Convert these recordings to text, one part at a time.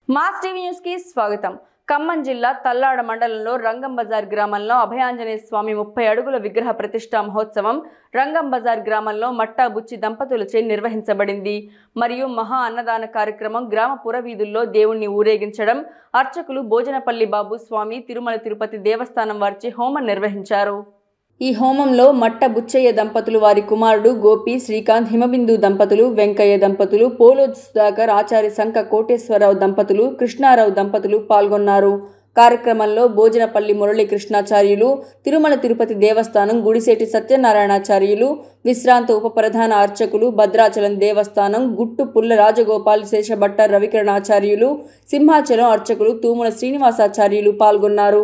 mass TV news కి స్వాగతం ఖమ్మం జిల్లా తల్లాడ మండలంలో రంగం బజార్ గ్రామంలో అభయాంజనేయ స్వామి ముప్పై అడుగుల విగ్రహ ప్రతిష్టా మహోత్సవం రంగం బజార్ గ్రామంలో మట్టా బుచ్చి దంపతులచే నిర్వహించబడింది మరియు మహా అన్నదాన కార్యక్రమం గ్రామ పురవీధుల్లో దేవుణ్ణి ఊరేగించడం అర్చకులు భోజనపల్లి బాబు స్వామి తిరుమల తిరుపతి దేవస్థానం వారిచే హోమం నిర్వహించారు ఈ హోమంలో మట్ట బుచ్చయ్య దంపతులు వారి కుమారుడు గోపి శ్రీకాంత్ హిమబిందు దంపతులు వెంకయ్య దంపతులు పోలో సుధాకర్ ఆచారి సంక కోటేశ్వరరావు దంపతులు కృష్ణారావు దంపతులు పాల్గొన్నారు కార్యక్రమంలో భోజనపల్లి మురళీ కృష్ణాచార్యులు తిరుమల తిరుపతి దేవస్థానం గుడిసేటి సత్యనారాయణాచార్యులు విశ్రాంత ఉప ప్రధాన అర్చకులు భద్రాచలం దేవస్థానం గుట్టు పుల్ల రాజగోపాల్ శేషభట్ట రవికిరణాచార్యులు సింహాచలం అర్చకులు తూముల శ్రీనివాసాచార్యులు పాల్గొన్నారు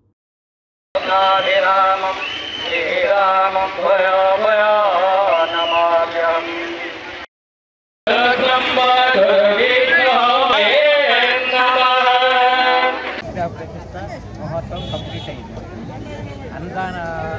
రామం శ్రీరామం భయ భయ నమామ్యం విద్యా ప్రతిష్ట మహోత్సవం కంప్లీట్ అయింది అన్నదాన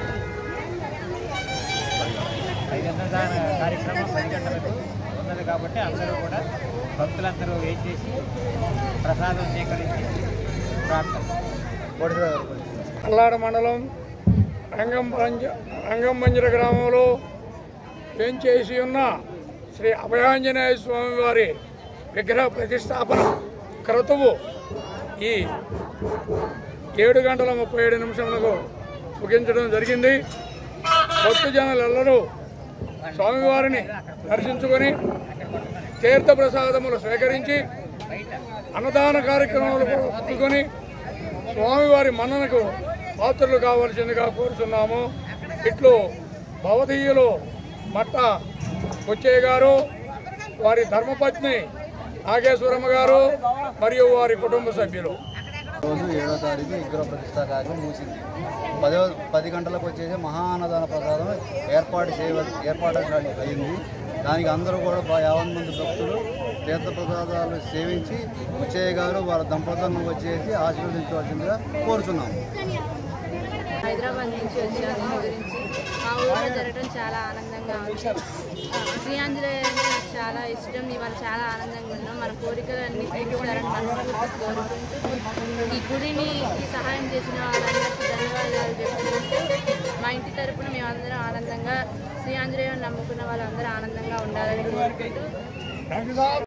ఐదు అన్నదాన కార్యక్రమం పది గంటలకు ఉన్నది కాబట్టి అందరూ కూడా భక్తులందరూ వెయిట్ చేసి ప్రసాదం స్వీకరించి ప్రార్థన అల్లాడ మండలం రంగం పంజ రంగం పంజర గ్రామంలో వేంచేసి ఉన్న శ్రీ అభయాంజనేయ స్వామి వారి విగ్రహ ప్రతిష్టాపన క్రతువు ఈ ఏడు గంటల ముప్పై ఏడు నిమిషములకు ముగించడం జరిగింది భక్తజనులందరూ స్వామివారిని దర్శించుకొని తీర్థ ప్రసాదములు స్వీకరించి అన్నదాన కార్యక్రమాలు పాల్గొని స్వామివారి మన్ననకు పాత్రలు కావాల్సిందిగా కోరుతున్నాము ఇట్లు భవదీయులు మట్ట బుచ్చయ్య గారు వారి ధర్మపత్ని నాగేశ్వరమ్మ గారు మరియు వారి కుటుంబ సభ్యులు రోజు ఏడో తారీఖు విగ్రహ ప్రతిష్టా కార్యక్రమం ముగిసింది పదో పది గంటలకు వచ్చేసి మహాన్నదాన ప్రసాదం ఏర్పాటు చేయ ఏర్పాటు అయింది దానికి అందరూ కూడా బా- యావన్ మంది భక్తులు తీర్థ ప్రసాదాలు సేవించి ఉచ్చయ్య గారు వాళ్ళ దంపతులను వచ్చేసి ఆశీర్వదించవలసిందిగా కోరుచున్నాము హైదరాబాద్ నుంచి వచ్చాను దీని గురించి మా ఊళ్ళో జరగడం చాలా ఆనందంగా ఉంది ఆ, శ్రీ ఆంజనేయ అంటే నాకు చాలా ఇష్టం ఇవాళ చాలా ఆనందంగా ఉన్నాం మన కోరికలన్నీ తీరుస్తారని మనస్ఫూర్తి కోరుకుంటూ ఈ గుడిని ఈ సహాయం చేసిన వాళ్ళందరికీ ధన్యవాదాలు చెప్పుకుంటూ మా ఇంటి తరపున మేమందరం ఆనందంగా శ్రీ ఆంజనేయుని నమ్ముకున్న వాళ్ళందరూ ఆనందంగా ఉండాలని కోరుకుంటూ